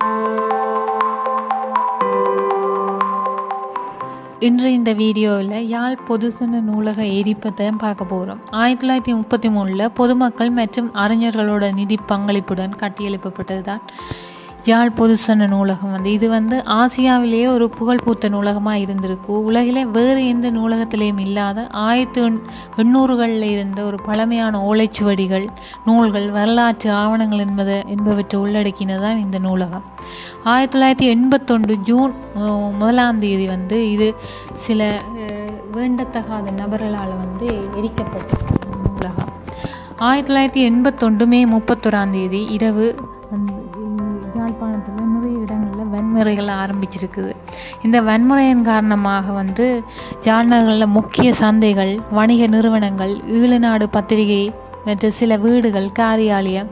இன்று இந்த வீடியோவில் யாழ் பொதுசன நூலக எரிப்பத்தை பார்க்க போகிறோம் ஆயிரத்தி தொள்ளாயிரத்தி முப்பத்தி மூணில் பொதுமக்கள் மற்றும் அறிஞர்களோட நிதி பங்களிப்புடன் கட்டியெழுப்பப்பட்டது தான் யாழ் பொதுசன நூலகம் வந்து இது வந்து ஆசியாவிலேயே ஒரு புகழ்பூத்த நூலகமாக இருந்திருக்கு உலகிலே வேறு எந்த நூலகத்திலேயும் இல்லாத ஆயிரத்தி எண் எண்ணூறுகளில் இருந்த ஒரு பழமையான ஓலைச்சுவடிகள் நூல்கள் வரலாற்று ஆவணங்கள் என்பதை என்பவற்றை உள்ளடக்கினது தான் இந்த நூலகம் ஆயிரத்தி தொள்ளாயிரத்தி எண்பத்தொன்று ஜூன் அஹ், முதலாம் தேதி வந்து இது சில அஹ், வேண்டத்தகாத நபர்களால் வந்து எரிக்கப்பட்ட நூலகம் ஆயிரத்தி தொள்ளாயிரத்தி எண்பத்தொன்று மே முப்பத்தொராம் தேதி இரவு வந்து யாழ்ப்பாணத்தில் நிறைய இடங்களில் வன்முறைகள் ஆரம்பிச்சிருக்குது இந்த வன்முறையின் காரணமாக வந்து யாழ்நகரில் முக்கிய சந்தைகள் வணிக நிறுவனங்கள் ஈழநாடு பத்திரிகை மற்றும் சில வீடுகள் காரியாலயம்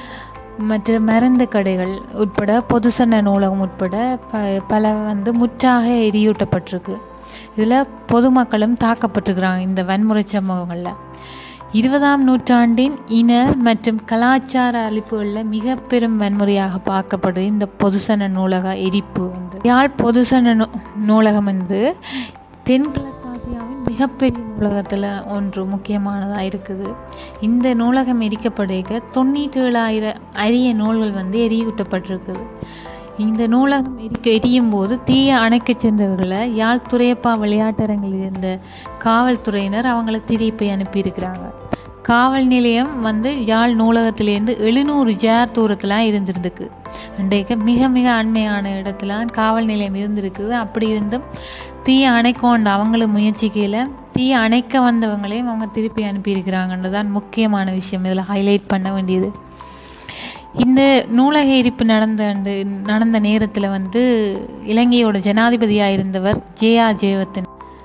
மற்ற மருந்து கடைகள் உட்பட பொதுசன நூலகம் உட்பட ப பல வந்து முற்றாக எரியூட்டப்பட்டிருக்கு இதில் பொதுமக்களும் தாக்கப்பட்டிருக்கிறாங்க இந்த வன்முறை சம்பவங்களில் இருபதாம் நூற்றாண்டின் இன மற்றும் கலாச்சார அழிப்புகளில் மிக பெரும் வன்முறையாக பார்க்கப்படுது இந்த பொதுசன நூலக எரிப்பு வந்து யாழ் பொதுசன நூ நூலகம் வந்து தென்கிழக்காசியாவின் மிகப்பெரிய நூலகத்தில் ஒன்று முக்கியமானதாக இருக்குது இந்த நூலகம் எரிக்கப்படுக தொண்ணூற்றி ஏழாயிரம் அரிய நூல்கள் வந்து எரியூட்டப்பட்டிருக்குது இந்த நூலகம் எரிக்க எரியும் போது தீய அணைக்கச் சென்றவர்களை யாழ் துறையப்பா விளையாட்டரங்கில் இருந்த காவல்துறையினர் அவங்கள திருப்பி அனுப்பியிருக்கிறாங்க காவல் நிலையம் வந்து யாழ் நூலகத்திலேருந்து எழுநூறு ஜேர் தூரத்தில் இருந்திருந்துக்கு இன்றைக்கு மிக மிக அண்மையான இடத்துல காவல் நிலையம் இருந்திருக்குது அப்படி இருந்தும் தீய அணைக்கொண்டு அவங்களும் முயற்சிக்கையில் தீய அணைக்க வந்தவங்களையும் அவங்க திருப்பி அனுப்பியிருக்கிறாங்கன்றது தான் முக்கியமான விஷயம் இதில் ஹைலைட் பண்ண வேண்டியது இந்த நூலக எரிப்பு நடந்த ஆண்டு நடந்த நேரத்தில் வந்து இலங்கையோட ஜனாதிபதியாக இருந்தவர் ஜேஆர் ஜெயவர்தன்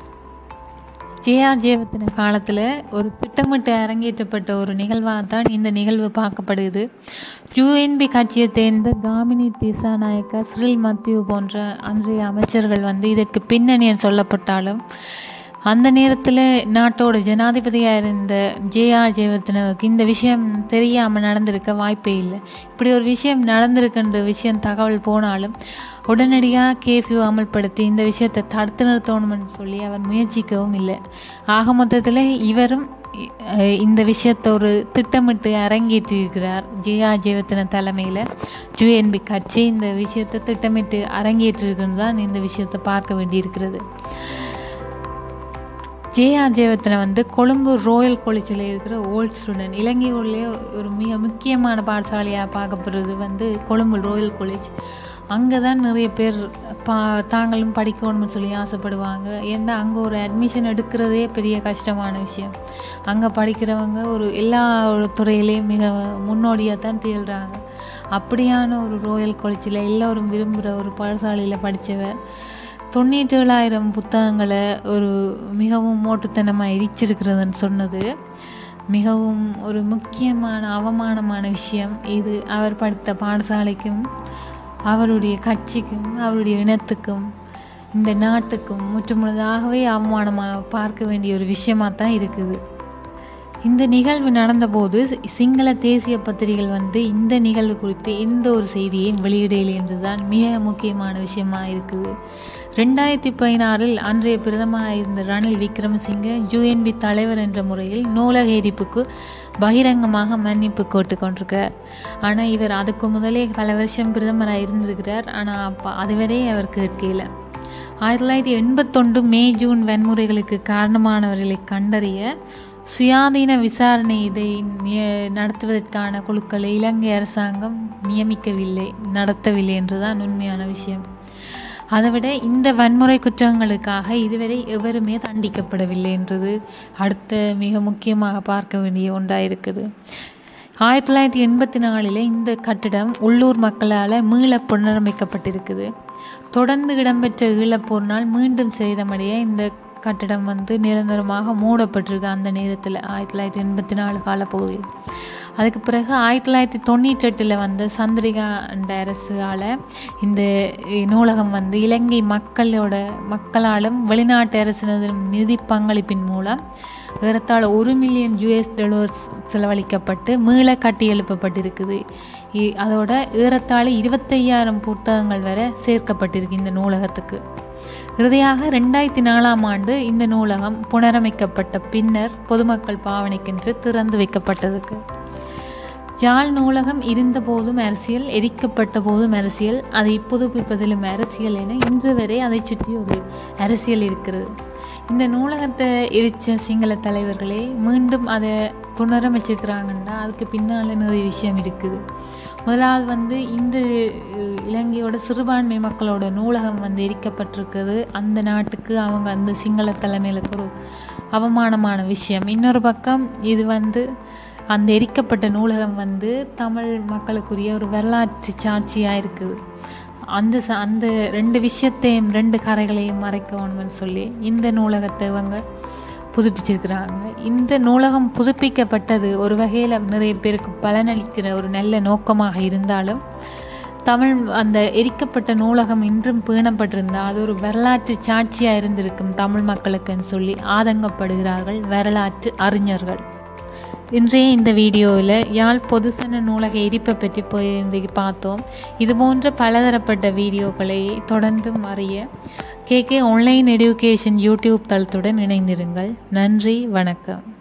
ஜேஆர் ஜெயவர்தன காலத்தில் ஒரு திட்டமிட்டு அரங்கேற்றப்பட்ட ஒரு நிகழ்வாக தான் இந்த நிகழ்வு பார்க்கப்படுது யூஎன்பி கட்சியை சேர்ந்த காமினி திசாநாயக்கா ஸ்ரில் மத்தியு போன்ற அன்றைய அமைச்சர்கள் வந்து இதற்கு பின்னணியன் சொல்லப்பட்டாலும் அந்த நேரத்தில் நாட்டோட ஜனாதிபதியாக இருந்த ஜேஆர் ஜெயவர்தனவுக்கு இந்த விஷயம் தெரியாமல் நடந்திருக்க வாய்ப்பே இல்லை இப்படி ஒரு விஷயம் நடந்திருக்குன்ற விஷயம் தகவல் போனாலும் உடனடியாக கேஃப்யூ அமல்படுத்தி இந்த விஷயத்தை தடுத்து நிறுத்தணும்னு சொல்லி அவர் முயற்சிக்கவும் இல்லை ஆக மொத்தத்தில் இவரும் அஹ், இந்த விஷயத்தை ஒரு திட்டமிட்டு அரங்கேற்றியிருக்கிறார் ஜேஆர் ஜெயவர்தன தலைமையில் ஜூஎன்பி கட்சி இந்த விஷயத்தை திட்டமிட்டு அரங்கேற்றிருக்குன்னு தான் இந்த விஷயத்தை பார்க்க வேண்டியிருக்கிறது ஜேஆர் ஜெயவர்தனை வந்து கொழும்பு ரோயல் காலேஜில் இருக்கிற ஓல்ட் ஸ்டூடெண்ட் இலங்கையுள்ளே ஒரு மிக முக்கியமான பாடசாலையாக பார்க்கப்படுறது வந்து கொழும்பு ரோயல் காலேஜ் அங்கே தான் நிறைய பேர் பா தாங்களும் படிக்கணும்னு சொல்லி ஆசைப்படுவாங்க ஏன்னா அங்கே ஒரு அட்மிஷன் எடுக்கிறதே பெரிய கஷ்டமான விஷயம் அங்கே படிக்கிறவங்க ஒரு எல்லா ஒரு துறையிலையும் மிக முன்னோடியாக தான் திகழ்கிறாங்க அப்படியான ஒரு ரோயல் காலேஜில் எல்லோரும் விரும்புகிற ஒரு பாடசாலையில் படித்தவர் தொண்ணூற்றி ஏழாயிரம் புத்தகங்களை ஒரு மிகவும் மோட்டுத்தனமாக எரிச்சிருக்கிறதுன்னு சொன்னது மிகவும் ஒரு முக்கியமான அவமானமான விஷயம் இது அவர் படித்த பாடசாலைக்கும் அவருடைய கட்சிக்கும் அவருடைய இனத்துக்கும் இந்த நாட்டுக்கும் முற்றுமுழுதாகவே அவமானமாக பார்க்க வேண்டிய ஒரு விஷயமாக தான் இருக்குது இந்த நிகழ்வு நடந்தபோது சிங்கள தேசிய பத்திரிகைகள் வந்து இந்த நிகழ்வு குறித்து எந்த ஒரு செய்தியையும் வெளியிடலை என்றுதான் மிக முக்கியமான விஷயமா இருக்குது ரெண்டாயிரத்தி பதினாறில் அன்றைய பிரதமராக இருந்த ரணில் விக்ரமசிங்க யூஎன்பி தலைவர் என்ற முறையில் நூலக எரிப்புக்கு பகிரங்கமாக மன்னிப்பு கேட்டு கொண்டிருக்கிறார் ஆனால் இவர் அதுக்கு முதலே பல வருஷம் பிரதமராக இருந்திருக்கிறார் ஆனால் அப்போ அதுவரை அவர் கேட்கல ஆயிரத்தி தொள்ளாயிரத்தி எண்பத்தொன்று மே ஜூன் வன்முறைகளுக்கு காரணமானவர்களை கண்டறிய சுயாதீன விசாரணை இதை நிய- நடத்துவதற்கான குழுக்களை இலங்கை அரசாங்கம் நியமிக்கவில்லை நடத்தவில்லை என்றுதான் உண்மையான விஷயம் அதைவிட இந்த வன்முறை குற்றங்களுக்காக இதுவரை எவருமே தண்டிக்கப்படவில்லை என்றது அடுத்த மிக முக்கியமாக பார்க்க வேண்டிய ஒன்றாக இருக்குது ஆயிரத்தி தொள்ளாயிரத்தி எண்பத்தி நாலில் இந்த கட்டிடம் உள்ளூர் மக்களால் மீள புனரமைக்கப்பட்டிருக்குது தொடர்ந்து இடம்பெற்ற ஈழப்போரினால் மீண்டும் சேதமடைய இந்த கட்டிடம் வந்து நிரந்தரமாக மூடப்பட்டிருக்கு அந்த நேரத்தில் ஆயிரத்தி தொள்ளாயிரத்தி எண்பத்தி நாலு காலப்பகுதியில் அதுக்கு பிறகு ஆயிரத்தி தொள்ளாயிரத்தி தொண்ணூற்றி எட்டில் வந்த சந்திரிகா என்ற அரசால் இந்த நூலகம் வந்து இலங்கை மக்களோட மக்களாலும் வெளிநாட்டு அரசினதும் நிதி பங்களிப்பின் மூலம் ஏறத்தாழ ஒரு மில்லியன் யூஎஸ் டாலர்ஸ் செலவழிக்கப்பட்டு மீள கட்டி எழுப்பப்பட்டிருக்குது இ- அதோட ஏறத்தாழ இருபத்தையாயிரம் புத்தகங்கள் வரை சேர்க்கப்பட்டிருக்கு இந்த நூலகத்துக்கு இறுதியாக ரெண்டாயிரத்தி நாலாம் ஆண்டு இந்த நூலகம் புனரமைக்கப்பட்ட பின்னர் பொதுமக்கள் பாவனைக்கென்று திறந்து வைக்கப்பட்டதுக்கு ஜாழ் நூலகம் இருந்த போதும் அரசியல் எரிக்கப்பட்ட போதும் அரசியல் அதை புதுப்பிப்பதிலும் அரசியல் என இன்று வரை அதை சுற்றி ஒரு அரசியல் இருக்கிறது இந்த நூலகத்தை எரிச்ச சிங்கள தலைவர்களே மீண்டும் அதை புனரமைச்சிருக்கிறாங்கன்னா அதுக்கு பின்னால் நிறைய விஷயம் இருக்குது முதலாவது வந்து இந்த அஹ், இலங்கையோட சிறுபான்மை மக்களோட நூலகம் வந்து எரிக்கப்பட்டிருக்குது அந்த நாட்டுக்கு அவங்க அந்த சிங்கள தலைமையிலுக்கு ஒரு அவமானமான விஷயம் இன்னொரு பக்கம் இது வந்து அந்த எரிக்கப்பட்ட நூலகம் வந்து தமிழ் மக்களுக்குரிய ஒரு வரலாற்று சாட்சியாக இருக்குது அந்த ச அந்த ரெண்டு விஷயத்தையும் ரெண்டு கரைகளையும் மறைக்கணும்னு சொல்லி இந்த நூலகத்தை இவங்க புதுப்பிச்சிருக்கிறாங்க இந்த நூலகம் புதுப்பிக்கப்பட்டது ஒரு வகையில் நிறைய பேருக்கு பலனளிக்கிற ஒரு நல்ல நோக்கமாக இருந்தாலும் தமிழ் அந்த எரிக்கப்பட்ட நூலகம் இன்றும் பேணப்பட்டிருந்தால் அது ஒரு வரலாற்று சாட்சியாக இருந்திருக்கும் தமிழ் மக்களுக்குன்னு சொல்லி ஆதங்கப்படுகிறார்கள் வரலாற்று அறிஞர்கள் இன்றைய இந்த வீடியோவில் யாழ் பொதுசன நூலக எரிப்பை பற்றி போய் இன்றைக்கு பார்த்தோம் இது போன்ற பலதரப்பட்ட வீடியோக்களை தொடர்ந்தும் அறிய கேகே ஆன்லைன் எடுகேஷன் யூடியூப் தளத்துடன் இணைந்திருங்கள் நன்றி வணக்கம்